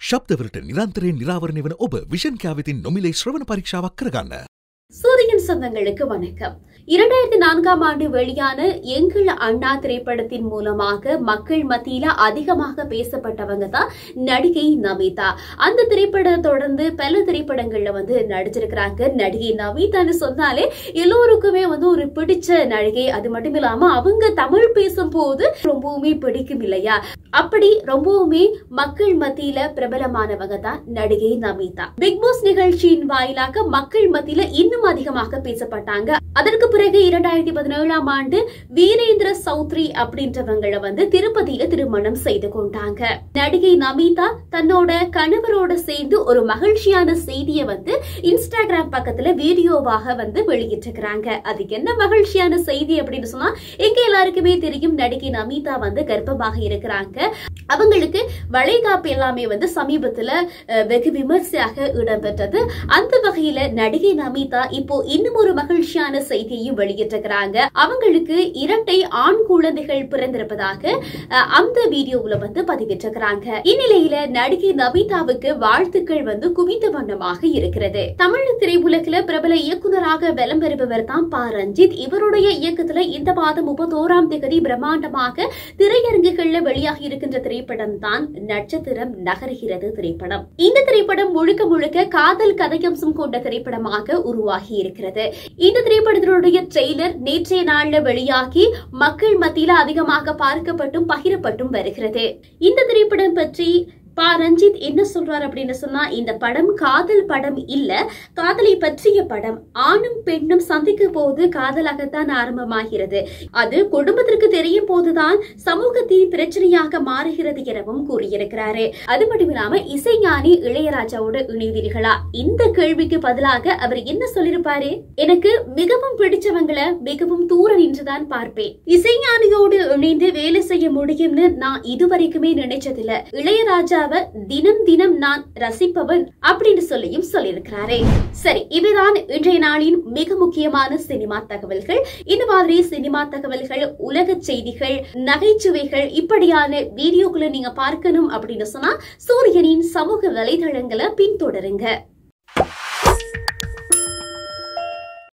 ශබ්දවලට නිරන්තරයෙන් නිරාවරණය වන ඔබ විෂන් කෑවිතින් නොමිලේ ශ්‍රවණ පරීක්ෂාවක් කරගන්න. சூரியன் சொந்தங்களுக்கு வணக்கம் இரண்டாயிரத்தி நான்காம் ஆண்டு வெளியான எங்கள் அண்ணா திரைப்படத்தின் மூலமாக மக்கள் மத்தியில அதிகமாக பேசப்பட்டவங்க தான் நடிகை நமிதா அந்த திரைப்படம் தொடர்ந்து பல திரைப்படங்கள்ல வந்து நடிச்சிருக்கிறாங்க நடிகை நமிதான்னு சொன்னாலே எல்லோருக்குமே வந்து ஒரு பிடிச்ச நடிகை அது மட்டும் இல்லாம அவங்க தமிழ் பேசும்போது ரொம்பவுமே பிடிக்கும் இல்லையா அப்படி ரொம்பவுமே மக்கள் மத்தியில பிரபலமானவங்க தான் நடிகை நமிதா பிக் பாஸ் நிகழ்ச்சியின் வாயிலாக மக்கள் மத்தியில இன்னும் அதிகமாக பேசப்பட்டாங்க அதற்கு பிறகு இரண்டாயிரத்தி பதினேழாம் ஆண்டு வீரேந்திர சௌத்ரி அப்படின்றவங்களை வந்து திருப்பதியில திருமணம் செய்து கொண்டாங்க நடிகை நமிதா தன்னோட கணவரோட சேர்ந்து ஒரு மகிழ்ச்சியான செய்தியை வந்து இன்ஸ்டாகிராம் பக்கத்துல வீடியோவாக வந்து வெளியிட்டிருக்கிறாங்க அதுக்கு என்ன மகிழ்ச்சியான செய்தி அப்படின்னு சொன்னா எங்க எல்லாருக்குமே தெரியும் நடிகை நமிதா வந்து கர்ப்பமாக இருக்கிறாங்க அவங்களுக்கு வளைகாப்பு எல்லாமே வந்து சமீபத்துல அஹ், வெகு விமர்சையாக இடம்பெற்றது அந்த வகையில நடிகை நமிதா இப்போ இன்னும் ஒரு மகிழ்ச்சியான செய்தியையும் வெளியிட்டிருக்கிறாங்க அவங்களுக்கு இரட்டை ஆண் குழந்தைகள் பிறந்திருப்பதாக அஹ், அந்த வீடியோவுல வந்து பதிவிட்டிருக்கிறாங்க இந்நிலையில நடிகை நமிதாவுக்கு வாழ்த்துக்கள் வந்து குவிந்த வண்ணமாக இருக்கிறது தமிழ் திரையுலகில பிரபல இயக்குனராக வலம் பெறுபவர் தான் பா ரஞ்சித் இவருடைய இயக்கத்துல இந்த மாதம் முப்பத்தோராம் தேதி பிரம்மாண்டமாக திரையரங்குகள்ல வெளியாகி இருக்கின்ற திரைப்படம் தான் நட்சத்திரம் நகர்கிறது திரைப்படம் இந்த திரைப்படம் முழுக்க முழுக்க காதல் கதையம்சம் கொண்ட திரைப்படமாக உருவாகி இருக்கிறது இந்த திரைப்படத்தினுடைய ட்ரெய்லர் நேற்றைய நாள்ல வெளியாகி மக்கள் மத்தியில அதிகமாக பார்க்கப்பட்டும் பகிரப்பட்டும் வருகிறது இந்த திரைப்படம் பற்றி பா ரஞ்சித் என்ன சொல்றார் அப்படின்னு சொன்னா இந்த படம் காதல் படம் இல்ல காதலை பற்றிய படம் ஆணும் பெண்ணும் சந்திக்கும் போது காதலாகத்தான் ஆரம்பமாகிறது அது குடும்பத்திற்கு தெரியும் போதுதான் சமூகத்தின் பிரச்சனையாக மாறுகிறது எனவும் கூறியிருக்கிறாரு அது மட்டும் இல்லாம இசைஞானி இளையராஜாவோட இணைவீர்களா இந்த கேள்விக்கு பதிலாக அவர் என்ன சொல்லிருப்பாரு எனக்கு மிகவும் பிடிச்சவங்களை மிகவும் தூர நின்றுதான் பார்ப்பேன் இசைஞானியோடு இணைந்து வேலை செய்ய முடியும்னு நான் இதுவரைக்குமே நினைச்சதில்ல இளையராஜாவை தினம் தினம் நான் ரசிப்பவன் அப்படின்னு சொல்லியும் சொல்லியிருக்கிறாரே சரி இதுதான் இன்றைய நாளின் மிக முக்கியமான சினிமா தகவல்கள் இந்த மாதிரி சினிமா தகவல்கள் உலக செய்திகள் நகைச்சுவைகள் இப்படியான வீடியோக்களை நீங்க பார்க்கணும் அப்படின்னு சொன்னா சூரியனின் சமூக வலைதளங்களை பின்தொடருங்க